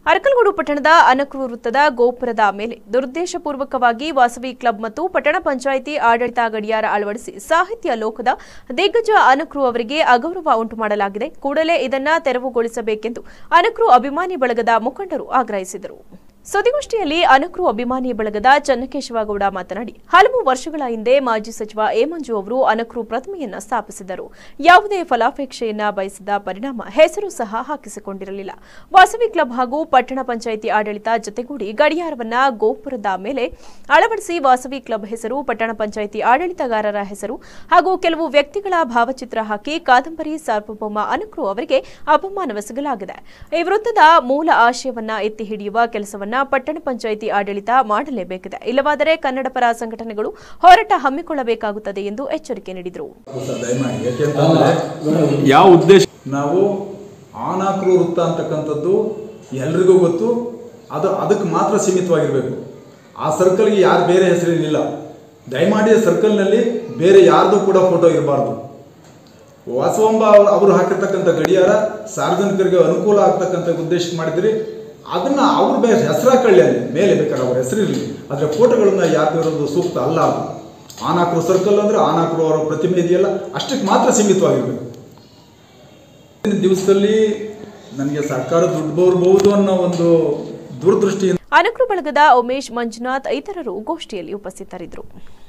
ಅರಕಲಗೂಡು ಪಟ್ಟಣದ ಅನಕೃ ವೃತ್ತದ ಗೋಪುರದ ಮೇಲೆ ದುರುದ್ದೇಶಪೂರ್ವಕವಾಗಿ ವಾಸವಿ ಕ್ಲಬ್ ಮತ್ತು ಪಟ್ಟಣ ಪಂಚಾಯಿತಿ ಆಡಳಿತ ಗಡಿಯಾರ ಅಳವಡಿಸಿ ಸಾಹಿತ್ಯ ಲೋಕದ ದಿಗ್ಗಜ ಅನಕೃ ಅವರಿಗೆ ಅಗೌರವ ಉಂಟು ಮಾಡಲಾಗಿದೆ ಕೂಡಲೇ ಇದನ್ನ ತೆರವುಗೊಳಿಸಬೇಕೆಂದು ಅನಕೃ ಅಭಿಮಾನಿ ಬಳಗದ ಮುಖಂಡರು ಆಗ್ರಹಿಸಿದರು ಸುದ್ದಿಗೋಷ್ಠಿಯಲ್ಲಿ ಅನಕೃ ಅಭಿಮಾನಿ ಬಳಗದ ಚನ್ನಕೇಶವಗೌಡ ಮಾತನಾಡಿ ಹಲವು ವರ್ಷಗಳ ಹಿಂದೆ ಮಾಜಿ ಸಚಿವ ಎ ಮಂಜು ಅವರು ಅನಕೃ ಪ್ರತಿಮೆಯನ್ನ ಸ್ಥಾಪಿಸಿದರು ಯಾವುದೇ ಫಲಾಪೇಕ್ಷೆಯನ್ನ ಬಯಸಿದ ಪರಿಣಾಮ ಹೆಸರು ಸಹ ಹಾಕಿಸಿಕೊಂಡಿರಲಿಲ್ಲ ವಾಸವಿ ಕ್ಲಬ್ ಹಾಗೂ ಪಟ್ಟಣ ಪಂಚಾಯಿತಿ ಆಡಳಿತ ಜೊತೆಗೂಡಿ ಗಡಿಯಾರವನ್ನ ಗೋಪುರದ ಮೇಲೆ ಅಳವಡಿಸಿ ವಾಸವಿ ಕ್ಲಬ್ ಹೆಸರು ಪಟ್ಟಣ ಪಂಚಾಯಿತಿ ಆಡಳಿತಗಾರರ ಹೆಸರು ಹಾಗೂ ಕೆಲವು ವ್ಯಕ್ತಿಗಳ ಭಾವಚಿತ್ರ ಹಾಕಿ ಕಾದಂಬರಿ ಸಾರ್ವಭೌಮ ಅನಕೃ ಅವರಿಗೆ ಅಪಮಾನವೆಸಗಲಾಗಿದೆ ಈ ವೃತ್ತದ ಮೂಲ ಆಶಯವನ್ನ ಎತ್ತಿ ಹಿಡಿಯುವ ಕೆಲಸವನ್ನ ಪಟ್ಟಣ ಪಂಚಾಯಿತಿ ಆಡಳಿತ ಮಾಡಲೇಬೇಕಿದೆ ಇಲ್ಲವಾದರೆ ಕನ್ನಡ ಪರ ಸಂಘಟನೆಗಳು ಹೋರಾಟ ಹಮ್ಮಿಕೊಳ್ಳಬೇಕಾಗುತ್ತದೆ ಎಂದು ಎಚ್ಚರಿಕೆ ನೀಡಿದರು ಸರ್ ದಯಮಾಡಿ ಯಾಕೆಂತಂದ್ರೆ ಯಾವ ಉದ್ದೇಶ ನಾವು ಆನಾಕ್ರು ವೃತ್ತ ಅಂತಕ್ಕಂಥದ್ದು ಎಲ್ರಿಗೂ ಗೊತ್ತು ಅದು ಅದಕ್ಕೆ ಮಾತ್ರ ಸೀಮಿತವಾಗಿರಬೇಕು ಆ ಸರ್ಕಲ್ಗೆ ಯಾರು ಬೇರೆ ಹೆಸರಿರಲಿಲ್ಲ ದಯಮಾಡಿ ಆ ಸರ್ಕಲ್ನಲ್ಲಿ ಬೇರೆ ಯಾರ್ದು ಕೂಡ ಫೋಟೋ ಇರಬಾರ್ದು ವಾಸವಂಬ ಅವ್ರು- ಅವರು ಹಾಕಿರ್ತಕ್ಕಂಥ ಗಡಿಯಾರ ಸಾರ್ವಜನಿಕರಿಗೆ ಅನುಕೂಲ ಆಗ್ತಕ್ಕಂಥ ಉದ್ದೇಶ ಮಾಡಿದ್ರಿ ಅದನ್ನ ಅವ್ರ ಬೇರೆ ಹೆಸರು ಹಾಕೊಳ್ಳಿ ಅಲ್ಲಿ ಮೇಲೆ ಬೇಕಾದ್ರೆ ಅವ್ರ ಹೆಸರಿರಲಿ ಆದರೆ ಫೋಟೋಗಳನ್ನ ಯಾಕೆ ಇರೋದು ಸೂಕ್ತ ಅಲ್ಲ ಅದು ಆನಾಕ್ರು ಸರ್ಕಲ್ ಅಂದ್ರೆ ಆನಾಕ್ರು ಅವರ ಪ್ರತಿಮೆ ಇದೆಯಲ್ಲ ಅಷ್ಟಕ್ಕೆ ಮಾತ್ರ ಸೀಮಿತವಾಗಿರಬೇಕು ಇಂದಿನ ದಿವಸದಲ್ಲಿ ನನಗೆ ಸರ್ಕಾರ ದುಡ್ಡು ಬರಬಹುದು ಅನ್ನೋ ಒಂದು ದೂರದೃಷ್ಟಿಯಿಂದ ಅನಕೃ ಬಳಗದ ಉಮೇಶ್ ಮಂಜುನಾಥ್ ಇತರರು ಗೋಷ್ಠಿಯಲ್ಲಿ ಉಪಸ್ಥಿತರಿದ್ದರು